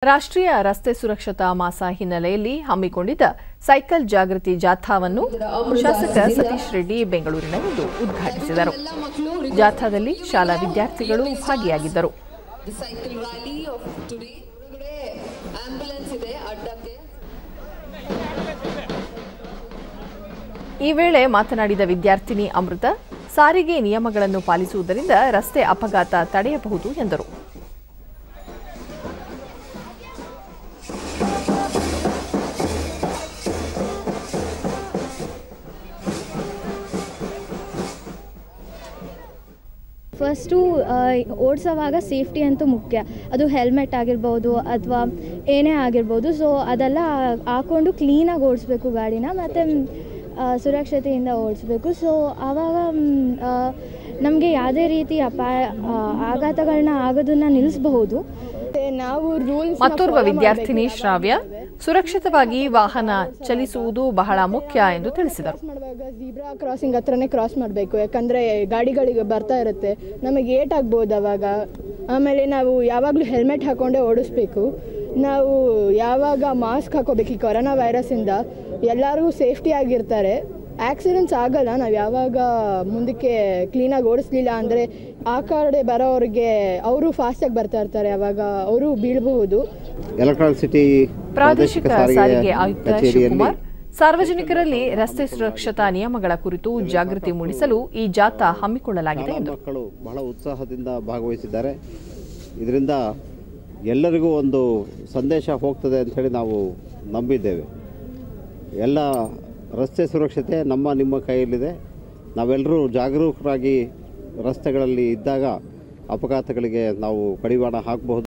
ರಾಷ್ಟ್ರೀಯ ರಸ್ತೆ ಸುರಕ್ಷತಾ ಮಾಸ ಹಿನ್ನೆಲೆಯಲ್ಲಿ ಹಮ್ಮಿಕೊಂಡಿದ್ದ ಸೈಕಲ್ ಜಾಗೃತಿ ಜಾಥಾವನ್ನು ಶಾಸಕ ಸತೀಶ್ ರೆಡ್ಡಿ ಬೆಂಗಳೂರಿನಲ್ಲಿಂದು ಉದ್ಘಾಟಿಸಿದರು ಜಾಥಾದಲ್ಲಿ ಶಾಲಾ ವಿದ್ಯಾರ್ಥಿಗಳು ಭಾಗಿಯಾಗಿದ್ದರು ಸೈಕಲ್ ರ್ಯಾಲಿ ಆಫ್ ಟುಡೇ ಹೊರಗಡೆ ಆಂಬ್ಯುಲೆನ್ಸ್ ಇದೆ ಅಡ್ಡಕ್ಕೆ ಈ ವೇಳೆ ಮಾತನಾಡಿದ ವಿದ್ಯಾರ್ಥಿನಿ ಅಮೃತ ಸಾರಿಗೆ ನಿಯಮಗಳನ್ನು ಪಾಲಿಸುವುದರಿಂದ ರಸ್ತೆ ಅಪಘಾತ ತಡೆಯಬಹುದು ಎಂದರು ಫಸ್ಟು ಓಡಿಸೋವಾಗ ಸೇಫ್ಟಿ ಅಂತೂ ಮುಖ್ಯ ಅದು ಹೆಲ್ಮೆಟ್ ಆಗಿರ್ಬೋದು ಅಥವಾ ಏನೇ ಆಗಿರ್ಬೋದು ಸೊ ಅದೆಲ್ಲ ಹಾಕ್ಕೊಂಡು ಕ್ಲೀನಾಗಿ ಓಡಿಸ್ಬೇಕು ಗಾಡಿನ ಮತ್ತು ಸುರಕ್ಷತೆಯಿಂದ ಓಡಿಸ್ಬೇಕು ಸೊ ಆವಾಗ ನಮಗೆ ಯಾವುದೇ ರೀತಿ ಅಪಾಯ ಆ, ಆಘಾತಗಳನ್ನ ಆಗೋದನ್ನ ನಿಲ್ಲಿಸಬಹುದು ನಾವು ರೂಲ್ಸ್ ಮತ್ತೋರ್ವ ವಿದ್ಯಾರ್ಥಿನಿ ಶ್ರಾವ್ಯ ಸುರಕ್ಷಿತವಾಗಿ ವಾಹನ ಚಲಿಸುವುದು ಬಹಳ ಮುಖ್ಯ ಎಂದು ತಿಳಿಸಿದರು ಮಾಡುವಾಗ ಜೀಬ್ರಾ ಕ್ರಾಸಿಂಗ್ ಹತ್ರನೇ ಕ್ರಾಸ್ ಮಾಡಬೇಕು ಯಾಕಂದರೆ ಗಾಡಿಗಳಿಗೆ ಬರ್ತಾ ಇರುತ್ತೆ ನಮಗೆ ಏಟ್ ಆಗ್ಬೋದು ಅವಾಗ ಆಮೇಲೆ ನಾವು ಯಾವಾಗಲೂ ಹೆಲ್ಮೆಟ್ ಹಾಕೊಂಡೇ ಓಡಿಸ್ಬೇಕು ನಾವು ಯಾವಾಗ ಮಾಸ್ಕ್ ಹಾಕೋಬೇಕು ಈ ಕೊರೋನಾ ವೈರಸ್ಸಿಂದ ಎಲ್ಲರಿಗೂ ಸೇಫ್ಟಿ ಆಗಿರ್ತಾರೆ ಆಕ್ಸಿಡೆಂಟ್ಸ್ ಆಗಲ್ಲ ನಾವು ಯಾವಾಗ ಮುಂದಕ್ಕೆ ಕ್ಲೀನಾಗಿ ಓಡಿಸ್ಲಿಲ್ಲ ಅಂದರೆ ಆ ಕಡೆ ಬರೋರಿಗೆ ಅವರು ಫಾಸ್ಟಾಗಿ ಬರ್ತಾ ಇರ್ತಾರೆ ಅವಾಗ ಅವರು ಬೀಳಬಹುದು ಎಲೆಕ್ಟ್ರಾನಿಕ್ ಸಿಟಿ ಪ್ರಾದೇಶಿಕ ಸಾರಿಗೆ ಆಯುಕ್ತ ಕಚೇರಿಯಲ್ಲಿ ಶಿವಕುಮಾರ್ ಸಾರ್ವಜನಿಕರಲ್ಲಿ ರಸ್ತೆ ಸುರಕ್ಷತಾ ನಿಯಮಗಳ ಕುರಿತು ಜಾಗೃತಿ ಮೂಡಿಸಲು ಈ ಜಾಥಾ ಹಮ್ಮಿಕೊಳ್ಳಲಾಗಿದೆ ಶಾಲಾ ಎಂದರು ಮಕ್ಕಳು ಬಹಳ ಉತ್ಸಾಹದಿಂದ ಭಾಗವಹಿಸಿದ್ದಾರೆ ಇದರಿಂದ ಎಲ್ಲರಿಗೂ ಒಂದು ಸಂದೇಶ ಹೋಗ್ತದೆ ಅಂಥೇಳಿ ನಾವು ನಂಬಿದ್ದೇವೆ ಎಲ್ಲ ರಸ್ತೆ ಸುರಕ್ಷತೆ ನಮ್ಮ ನಿಮ್ಮ ಕೈಯಲ್ಲಿದೆ ನಾವೆಲ್ಲರೂ ಜಾಗರೂಕರಾಗಿ ರಸ್ತೆಗಳಲ್ಲಿ ಇದ್ದಾಗ ಅಪಘಾತಗಳಿಗೆ ನಾವು ಕಡಿವಾಣ ಹಾಕಬಹುದು